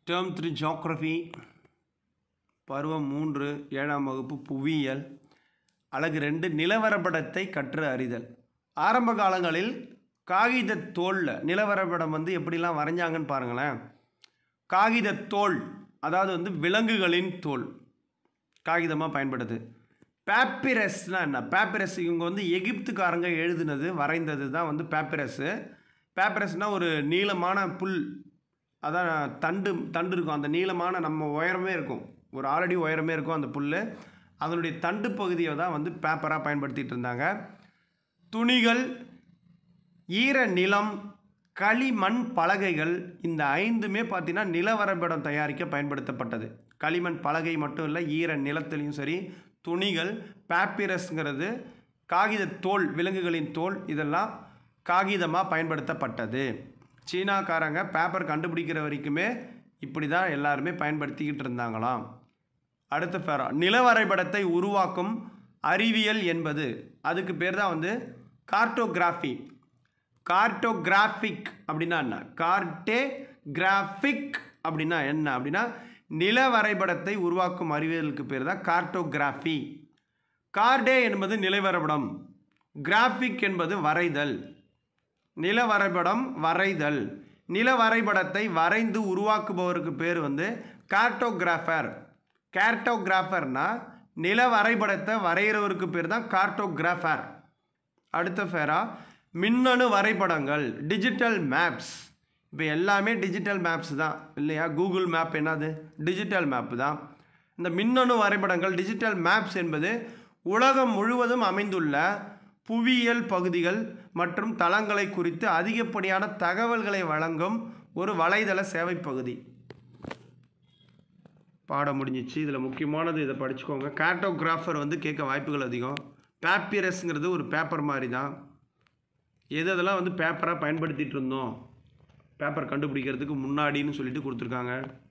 term three geography பருவம் மூன்று ஏழாம் வகுப்பு புவியியல் அழகு ரெண்டு நிலவரைபடத்தை கற்று அறிதல் ஆரம்ப காலங்களில் காகித தோலில் நிலவரைபடம் வந்து எப்படிலாம் வரைஞ்சாங்கன்னு பாருங்களேன் காகித தோல் அதாவது வந்து விலங்குகளின் தோல் காகிதமாக பயன்படுது பேப்பிரஸ்னால் என்ன பேப்பிரஸ் இவங்க வந்து எகிப்துக்காரங்க எழுதுனது வரைந்தது தான் வந்து பேப்பிரஸ்ஸு பேப்பிரஸ்னால் ஒரு நீளமான புல் அதான் தண்டு தண்டு இருக்கும் அந்த நீளமான நம்ம உயரமே இருக்கும் ஒரு ஆல்ரெடி உயரமே இருக்கும் அந்த புல் அதனுடைய தண்டு பகுதியை தான் வந்து பேப்பராக பயன்படுத்திகிட்டு இருந்தாங்க துணிகள் ஈர நிலம் களிமண் பலகைகள் இந்த ஐந்துமே பார்த்தீங்கன்னா நிலவரைபடம் தயாரிக்க பயன்படுத்தப்பட்டது களிமண் பலகை மட்டும் இல்லை ஈர நிலத்திலையும் சரி துணிகள் பேப்பிரஸ்ங்கிறது காகித தோல் விலங்குகளின் தோல் இதெல்லாம் காகிதமாக பயன்படுத்தப்பட்டது சீனாக்காரங்க பேப்பர் கண்டுபிடிக்கிற வரைக்குமே இப்படி தான் எல்லாருமே பயன்படுத்திக்கிட்டு இருந்தாங்களாம் அடுத்த பேரா நிலவரைபடத்தை உருவாக்கும் அறிவியல் என்பது அதுக்கு பேர் தான் வந்து கார்ட்டோகிராஃபி கார்ட்டோகிராஃபிக் அப்படின்னா என்ன கார்டே கிராஃபிக் அப்படின்னா என்ன அப்படின்னா நில வரைபடத்தை உருவாக்கும் அறிவியலுக்கு பேர் தான் கார்ட்டோகிராஃபி கார்டே என்பது நிலவரைபடம் கிராஃபிக் என்பது வரைதல் நில வரைபடம் வரைதல் நில வரைபடத்தை வரைந்து உருவாக்குபவருக்கு பேர் வந்து கார்ட்டோகிராஃபர் கேர்ட்டோகிராஃபர்னா நில வரைபடத்தை வரைகிறவருக்கு பேர் தான் கார்ட்டோகிராஃபர் அடுத்த ஃபேரா மின்னணு வரைபடங்கள் டிஜிட்டல் மேப்ஸ் இப்போ எல்லாமே டிஜிட்டல் மேப்ஸ் தான் இல்லையா கூகுள் மேப் என்னது டிஜிட்டல் மேப் தான் இந்த மின்னணு வரைபடங்கள் டிஜிட்டல் மேப்ஸ் என்பது உலகம் முழுவதும் அமைந்துள்ள புவியியல் பகுதிகள் மற்றும் தளங்களை குறித்து அதிகப்படியான தகவல்களை வழங்கும் ஒரு வலைதள சேவை பகுதி பாடம் முடிஞ்சிச்சு இதில் முக்கியமானது இதை படிச்சுக்கோங்க கார்ட்டோகிராஃபர் வந்து கேட்க வாய்ப்புகள் அதிகம் பேப்பிரஸ்ங்கிறது ஒரு பேப்பர் மாதிரி தான் எது அதெல்லாம் வந்து பேப்பராக பயன்படுத்திகிட்டு இருந்தோம் பேப்பர் கண்டுபிடிக்கிறதுக்கு முன்னாடின்னு சொல்லிட்டு கொடுத்துருக்காங்க